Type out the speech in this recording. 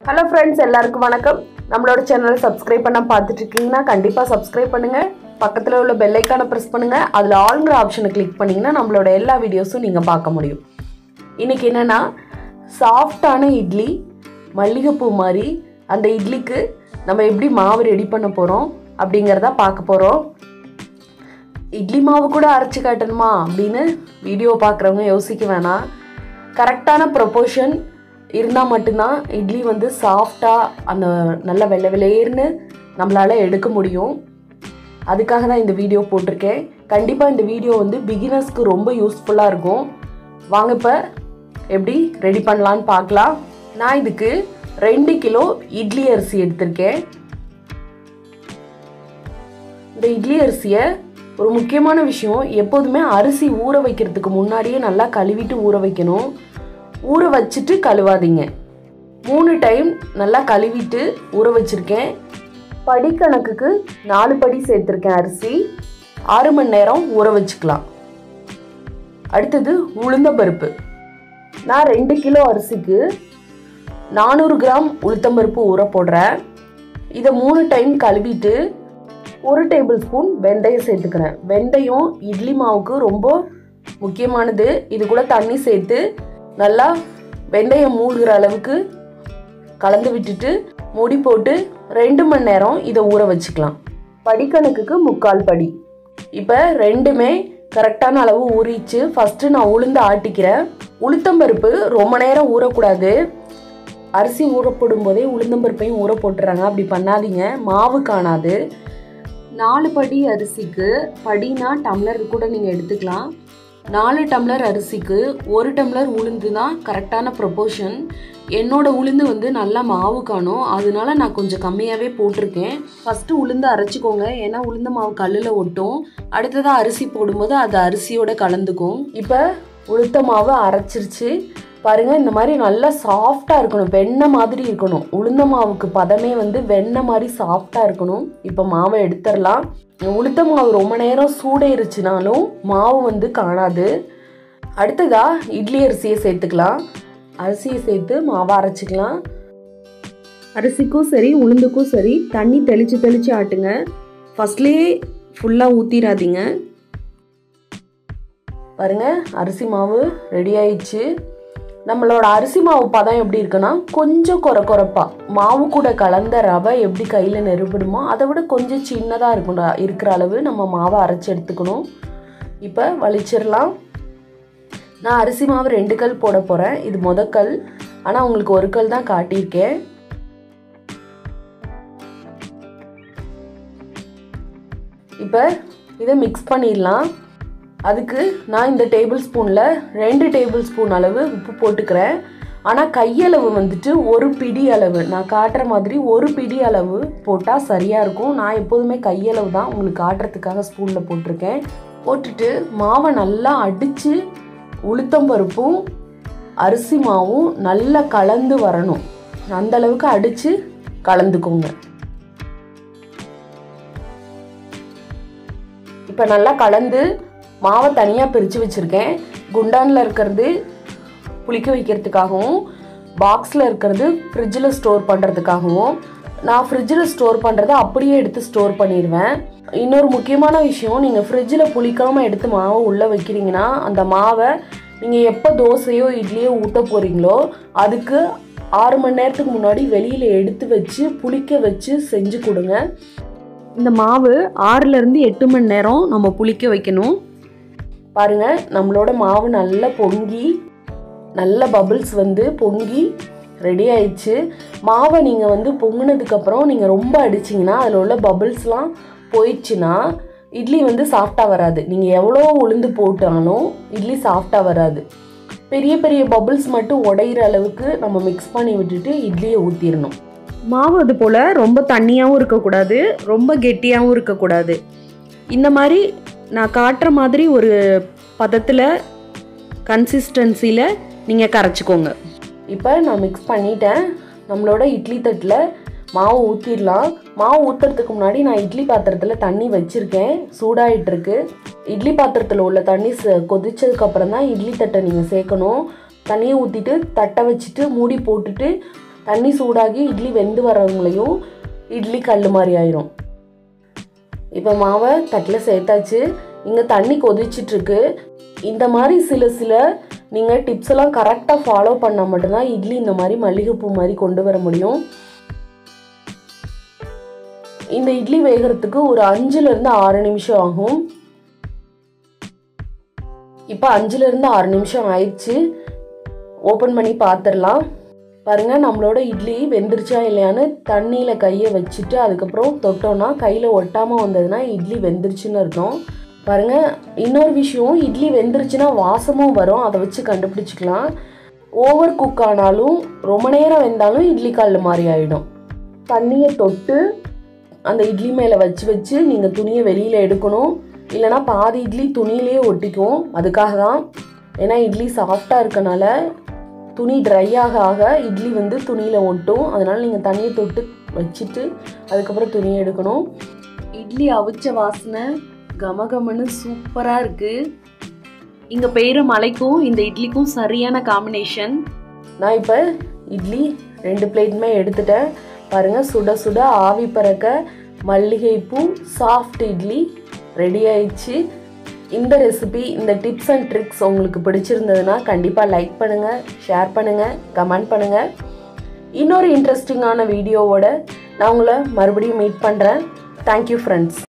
hello friends எல்லாருக்கும் வணக்கம் நம்மளோட சேனலை சப்ஸ்கிரைப் பண்ண பார்த்துட்டு இருக்கீங்கன்னா கண்டிப்பாக சப்ஸ்கிரைப் பண்ணுங்கள் பக்கத்தில் உள்ள பெல் ஐக்கானை ப்ரெஸ் பண்ணுங்கள் அதில் ஆளுங்கிற ஆப்ஷனை கிளிக் பண்ணிங்கன்னா நம்மளோட எல்லா வீடியோஸும் நீங்கள் பார்க்க முடியும் இன்றைக்கி என்னென்னா சாஃப்டான இட்லி மல்லிகைப்பூ மாதிரி அந்த இட்லிக்கு நம்ம எப்படி மாவு ரெடி பண்ண போகிறோம் அப்படிங்கிறத பார்க்க போகிறோம் இட்லி மாவு கூட அரைச்சி காட்டணுமா அப்படின்னு வீடியோ பார்க்குறவங்க யோசிக்க வேணாம் கரெக்டான ப்ரொபோர்ஷன் இருந்தால் மட்டும்தான் இட்லி வந்து சாஃப்டாக அந்த நல்ல வெள்ளை வெளேர்னு நம்மளால் எடுக்க முடியும் அதுக்காக தான் இந்த வீடியோ போட்டிருக்கேன் கண்டிப்பாக இந்த வீடியோ வந்து பிகினர்ஸ்க்கு ரொம்ப யூஸ்ஃபுல்லாக இருக்கும் வாங்க இப்போ எப்படி ரெடி பண்ணலான்னு பார்க்கலாம் நான் இதுக்கு ரெண்டு கிலோ இட்லி அரிசி எடுத்திருக்கேன் இந்த இட்லி அரிசியை ஒரு முக்கியமான விஷயம் எப்போதுமே அரிசி ஊற வைக்கிறதுக்கு முன்னாடியே நல்லா கழுவிட்டு ஊற வைக்கணும் ஊற வச்சுட்டு கழுவாதீங்க மூணு டைம் நல்லா கழுவிட்டு ஊற வச்சுருக்கேன் படி கணக்குக்கு நாலு படி சேர்த்துருக்கேன் அரிசி ஆறு மணி நேரம் ஊற வச்சுக்கலாம் அடுத்தது உளுந்தம்பருப்பு நான் ரெண்டு கிலோ அரிசிக்கு நானூறு கிராம் உளுத்தம்பருப்பு ஊற போடுறேன் இதை மூணு டைம் கழுவிட்டு ஒரு டேபிள் ஸ்பூன் வெந்தயம் சேர்த்துக்கிறேன் வெந்தயம் இட்லி மாவுக்கு ரொம்ப முக்கியமானது இது கூட தண்ணி சேர்த்து நல்லா வெந்தயம் மூழ்கிற அளவுக்கு கலந்து விட்டுட்டு மூடி போட்டு ரெண்டு மணி நேரம் இதை ஊற வச்சுக்கலாம் படிக்கணக்குக்கு முக்கால் படி இப்போ ரெண்டுமே கரெக்டான அளவு ஊறிச்சு ஃபஸ்ட்டு நான் உளுந்து ஆட்டிக்கிறேன் உளுத்தம்பருப்பு ரொம்ப நேரம் ஊறக்கூடாது அரிசி ஊறப்படும் போதே உளுந்தம்பருப்பையும் ஊற போட்டுறாங்க அப்படி பண்ணாதீங்க மாவு காணாது நாலு படி அரிசிக்கு படினா டம்ளர் கூட நீங்கள் எடுத்துக்கலாம் நாலு டம்ளர் அரிசிக்கு ஒரு டம்ளர் உளுந்து தான் கரெக்டான ப்ரொபோர்ஷன் என்னோட உளுந்து வந்து நல்லா மாவு காணும் அதனால நான் கொஞ்சம் கம்மியாகவே போட்டிருக்கேன் ஃபஸ்ட்டு உளுந்து அரைச்சிக்கோங்க ஏன்னா உளுந்த மாவு கல்லில் ஒட்டும் அடுத்ததாக அரிசி போடும்போது அது அரிசியோட கலந்துக்கும் இப்போ உளுத்த மாவு அரைச்சிருச்சு பாருங்கள் இந்த மாதிரி நல்லா சாஃப்டாக இருக்கணும் வெண்ணெய் மாதிரி இருக்கணும் உளுந்த மாவுக்கு பதமே வந்து வெண்ணெய் மாதிரி சாஃப்டாக இருக்கணும் இப்போ மாவை எடுத்துடலாம் உளுத்த மாவு ரொம்ப நேரம் சூடேறிச்சுனாலும் மாவு வந்து காணாது அடுத்ததா இட்லி அரிசியை சேர்த்துக்கலாம் அரிசியை சேர்த்து மாவை அரைச்சிக்கலாம் அரிசிக்கும் சரி உளுந்துக்கும் சரி தண்ணி தெளித்து தெளித்து ஆட்டுங்க ஃபஸ்ட்லேயே ஃபுல்லாக ஊற்றிடாதீங்க பாருங்க அரிசி மாவு ரெடி ஆயிடுச்சு நம்மளோட அரிசி மாவு பதம் எப்படி இருக்குன்னா கொஞ்சம் குறை குறைப்பா மாவு கூட கலந்த ரவை எப்படி கையில் நெருப்பிடுமோ அதை விட கொஞ்சம் சின்னதாக இருக்கும் இருக்கிற அளவு நம்ம மாவை அரைச்சி எடுத்துக்கணும் இப்போ வலிச்சிடலாம் நான் அரிசி மாவு ரெண்டு கல் போட போகிறேன் இது முத கல் ஆனால் உங்களுக்கு ஒரு கல் தான் காட்டியிருக்கேன் இப்போ இதை மிக்ஸ் பண்ணிடலாம் அதுக்கு நான் இந்த டேபிள் ஸ்பூனில் ரெண்டு டேபிள் ஸ்பூன் அளவு உப்பு போட்டுக்கிறேன் ஆனால் கையளவு வந்துட்டு ஒரு பிடி அளவு நான் காட்டுற மாதிரி ஒரு பிடி அளவு போட்டால் சரியாக இருக்கும் நான் எப்போதுமே கையளவு தான் உங்களுக்கு காட்டுறதுக்காக ஸ்பூனில் போட்டிருக்கேன் போட்டுட்டு மாவை நல்லா அடித்து உளுத்தம்பருப்பும் அரிசி மாவும் நல்லா கலந்து வரணும் அந்த அளவுக்கு அடித்து கலந்துக்கோங்க இப்போ நல்லா கலந்து மாவை தனியாக பிரித்து வச்சுருக்கேன் குண்டானில் இருக்கிறது புளிக்க வைக்கிறதுக்காகவும் பாக்ஸில் இருக்கிறது ஃப்ரிட்ஜில் ஸ்டோர் பண்ணுறதுக்காகவும் நான் ஃப்ரிட்ஜில் ஸ்டோர் பண்ணுறதை அப்படியே எடுத்து ஸ்டோர் பண்ணிடுவேன் இன்னொரு முக்கியமான விஷயம் நீங்கள் ஃப்ரிட்ஜில் புளிக்காமல் எடுத்து மாவை உள்ளே வைக்கிறீங்கன்னா அந்த மாவை நீங்கள் எப்போ தோசையோ இட்லியோ ஊற்ற போகிறீங்களோ அதுக்கு ஆறு மணி நேரத்துக்கு முன்னாடி வெளியில் எடுத்து வச்சு புளிக்க வச்சு செஞ்சு கொடுங்க இந்த மாவு ஆறுலேருந்து எட்டு மணி நேரம் நம்ம புளிக்க வைக்கணும் பாருங்க நம்மளோட மாவு நல்லா பொங்கி நல்ல பபிள்ஸ் வந்து பொங்கி ரெடி ஆயிடுச்சு மாவை நீங்கள் வந்து பொங்கினதுக்கப்புறம் நீங்கள் ரொம்ப அடிச்சிங்கன்னா அதில் உள்ள பபிள்ஸ்லாம் போயிடுச்சுன்னா இட்லி வந்து சாஃப்டாக வராது நீங்கள் எவ்வளோ உளுந்து போட்டாலும் இட்லி சாஃப்டாக வராது பெரிய பெரிய பபிள்ஸ் மட்டும் உடையிற அளவுக்கு நம்ம மிக்ஸ் பண்ணி விட்டுட்டு இட்லியை ஊற்றிடணும் மாவு அது போல் ரொம்ப தண்ணியாகவும் இருக்கக்கூடாது ரொம்ப கெட்டியாகவும் இருக்கக்கூடாது இந்த மாதிரி நான் காட்டுற மாதிரி ஒரு பதத்தில் கன்சிஸ்டன்சியில் நீங்கள் கரைச்சிக்கோங்க இப்போ நான் மிக்ஸ் பண்ணிட்டேன் நம்மளோட இட்லி தட்டில் மாவு ஊற்றிடலாம் மாவு ஊற்றுறதுக்கு முன்னாடி நான் இட்லி பாத்திரத்தில் தண்ணி வச்சுருக்கேன் சூடாயிட்டிருக்கு இட்லி பாத்திரத்தில் உள்ள தண்ணி கொதிச்சதுக்கப்புறம் தான் இட்லி தட்டை நீங்கள் சேர்க்கணும் தண்ணியை ஊற்றிட்டு தட்டை வச்சுட்டு மூடி போட்டுட்டு தண்ணி சூடாகி இட்லி வெந்து வர்றவங்களையும் இட்லி கல் மாதிரி ஆயிரும் இப்போ மாவை தட்டில் சேர்த்தாச்சு இங்கே தண்ணி கொதிச்சிட்ருக்கு இந்த மாதிரி சில சில நீங்கள் டிப்ஸ் எல்லாம் கரெக்டாக ஃபாலோ பண்ணால் மட்டும்தான் இட்லி இந்த மாதிரி மல்லிகைப்பூ மாதிரி கொண்டு வர முடியும் இந்த இட்லி வேகிறதுக்கு ஒரு அஞ்சுலேருந்து ஆறு நிமிஷம் ஆகும் இப்போ அஞ்சுலேருந்து ஆறு நிமிஷம் ஆயிடுச்சு ஓப்பன் பண்ணி பார்த்துடலாம் பாருங்கள் நம்மளோட இட்லி வெந்துருச்சா இல்லையான்னு தண்ணியில் கையை வச்சுட்டு அதுக்கப்புறம் தொட்டோன்னா கையில் ஒட்டாமல் வந்ததுன்னா இட்லி வெந்துருச்சுன்னு அர்த்தம் பாருங்கள் இன்னொரு விஷயம் இட்லி வெந்துருச்சுன்னா வாசமும் வரும் அதை வச்சு கண்டுபிடிச்சிக்கலாம் ஓவர் குக் ஆனாலும் ரொம்ப நேரம் வெந்தாலும் இட்லி கல் மாதிரி ஆகிடும் தண்ணியை தொட்டு அந்த இட்லி மேலே வச்சு வச்சு நீங்கள் துணியை வெளியில் எடுக்கணும் இல்லைனா பாதி இட்லி துணியிலே ஒட்டிக்கும் அதுக்காக தான் ஏன்னா இட்லி சாஃப்டாக இருக்கனால துணி ட்ரை ஆக ஆக இட்லி வந்து துணியில் ஒட்டும் அதனால் நீங்கள் தண்ணியை தொட்டு வச்சுட்டு அதுக்கப்புறம் துணியை எடுக்கணும் இட்லி அவிச்ச வாசனை கமகமன்னு சூப்பராக இருக்குது இங்கே பெய்கிற மலைக்கும் இந்த இட்லிக்கும் சரியான காம்பினேஷன் நான் இப்போ இட்லி ரெண்டு பிளேட்டுமே எடுத்துட்டேன் பாருங்கள் சுட சுட ஆவி பறக்க மல்லிகைப்பூ சாஃப்ட் இட்லி ரெடி ஆயிடுச்சு இந்த ரெசிபி இந்த டிப்ஸ் அண்ட் ட்ரிக்ஸ் உங்களுக்கு பிடிச்சிருந்ததுன்னா கண்டிப்பாக லைக் பண்ணுங்கள் ஷேர் பண்ணுங்கள் கமெண்ட் பண்ணுங்கள் இன்னொரு இன்ட்ரெஸ்டிங்கான வீடியோவோட நான் உங்களை மறுபடியும் மீட் பண்ணுறேன் தேங்க்யூ ஃப்ரெண்ட்ஸ்